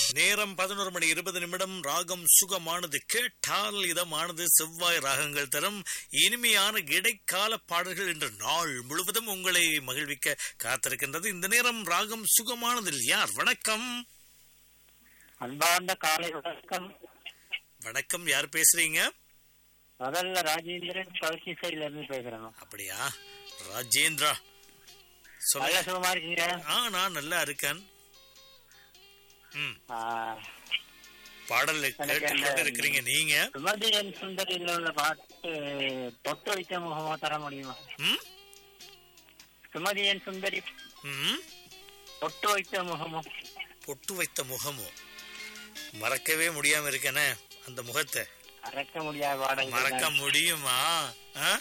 நேரம் பதினோரு மணி இருபது நிமிடம் ராகம் சுகமானது கேட்டால் இதமானது செவ்வாய் ராகங்கள் தரும் இனிமையான இடைக்கால பாடல்கள் என்ற நாள் முழுவதும் உங்களை மகிழ்விக்க காத்திருக்கின்றது இந்த நேரம் ராகம் சுகமானதில் யார் வணக்கம் அன்பார்ந்த காலை வணக்கம் வணக்கம் யார் பேசுறீங்க முதல்ல ராஜேந்திரன் பழசிசையில இருந்து பேசுறேன் அப்படியா ராஜேந்திரா நல்ல சொல்ல சுகமா இருக்கீங்க ஆ நான் நல்லா இருக்கேன் ம் ஆ, பாடல் எனக்கு கேட்டு அந்த- கொண்டு இருக்கிறீங்க நீங்க சுமதியன் சுந்தரியில் உள்ள பாட்டு தொட்டு வைத்த முகமா தர முடியுமா ம் சுமதியன் சுந்தரி ம் தொட்டு வைத்த முகமோ பொட்டு வைத்த முகமோ மறக்கவே முடியாம இருக்கனே அந்த முகத்தை மறக்க முடியாத பாடல் மறக்க முடியுமா ஆ?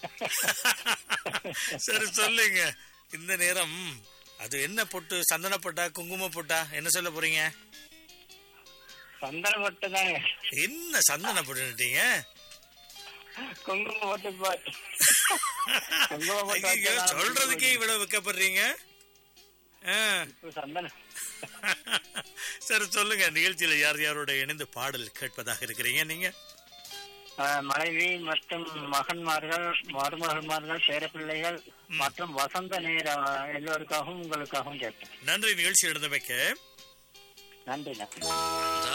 சரி சொல்லுங்க இந்த நேரம் அது என்ன பொட்டு சந்தன பொட்டா குங்கும பொட்டா என்ன சொல்ல போறீங்க சந்தனம் மட்டும் தாங்க என்ன சந்தன பொட்டுட்டீங்க குங்குமம் போட்டு பா- குங்குமம் போட்டு ஐயோ வச்சா சொல்றதுக்கே இவ்வளவு வைக்கப்படுறீங்க ஆ. இப்ப சந்தனம் சரி சொல்லுங்க நிகழ்ச்சியில யார் யாரோட இணைந்து பாடல் கேட்பதாக இருக்கிறீங்க நீங்க ஆ, மனைவி மற்றும் மகன்மார்கள் மருமகன்மார்கள் பேரப்பிள்ளைகள் மற்றும் வசந்த நேர எல்லோருக்காகவும் உங்களுக்காகவும் கேட்பேன் நன்றி நிகழ்ச்சி எழுந்தமைக்க நன்றி நன்றி